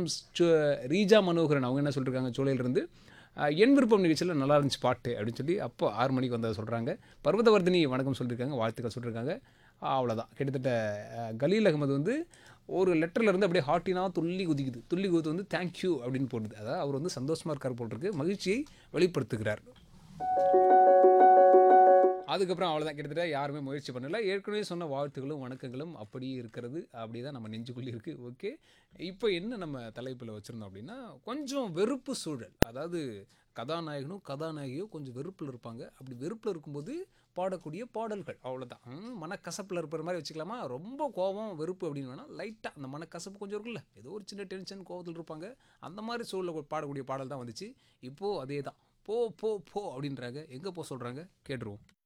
from Reeja Manoharan அவங்க என்ன சொல்லியிருக்காங்க சோலையிலிருந்து அஹ், என் விருப்பம் நிகழ்ச்சியில் நல்லா இருந்துச்சு பாட்டு அப்படின்னு சொல்லி அப்போ ஆறு மணிக்கு வந்ததை சொல்கிறாங்க பர்வதவர்தினி வணக்கம் சொல்லியிருக்காங்க வாழ்த்துக்கள் சொல்லியிருக்காங்க அவ்வளோதான் கிட்டத்தட்ட அஹ், கலீல் அகமது வந்து ஒரு லெட்டரில் இருந்து அப்படியே ஹாட்டினா துள்ளி குதிக்குது துள்ளி குதித்து வந்து தேங்க்யூ அப்படின்னு போடுது அதாவது அவர் வந்து சந்தோஷமாக இருக்கார் போல் இருக்கு மகிழ்ச்சியை வெளிப்படுத்துகிறார் அதுக்கப்புறம் அவ்வளோதான் கிட்டத்தட்ட யாருமே முயற்சி பண்ணல ஏற்கனவே சொன்ன வாழ்த்துக்களும் வணக்கங்களும் அப்படியே இருக்கிறது அப்படியே தான் நம்ம நெஞ்சுக்குள்ளே இருக்குது ஓகே இப்போ என்ன நம்ம தலைப்பில் வச்சுருந்தோம் அப்படின்னா கொஞ்சம் வெறுப்பு சூழல் அதாவது கதாநாயகனும் கதாநாயகியும் கொஞ்சம் வெறுப்பில் இருப்பாங்க அப்படி வெறுப்பில் இருக்கும்போது பாடக்கூடிய பாடல்கள் அவ்வளோதான் ம், மனக்கசப்பில் இருக்கிற மாதிரி வச்சுக்கலாமா ரொம்ப கோபம் வெறுப்பு அப்படின்னு வேணால் லைட்டாக அந்த மனக்கசப்பு கொஞ்சம் இருக்குல்ல ஏதோ ஒரு சின்ன டென்ஷன் கோபத்தில் இருப்பாங்க அந்த மாதிரி சூழலில் பாடக்கூடிய பாடல் தான் வந்துச்சு இப்போது அதே தான் போ போ போ அப்படின்றாங்க எங்கே போ சொல்கிறாங்க கேட்டுருவோம்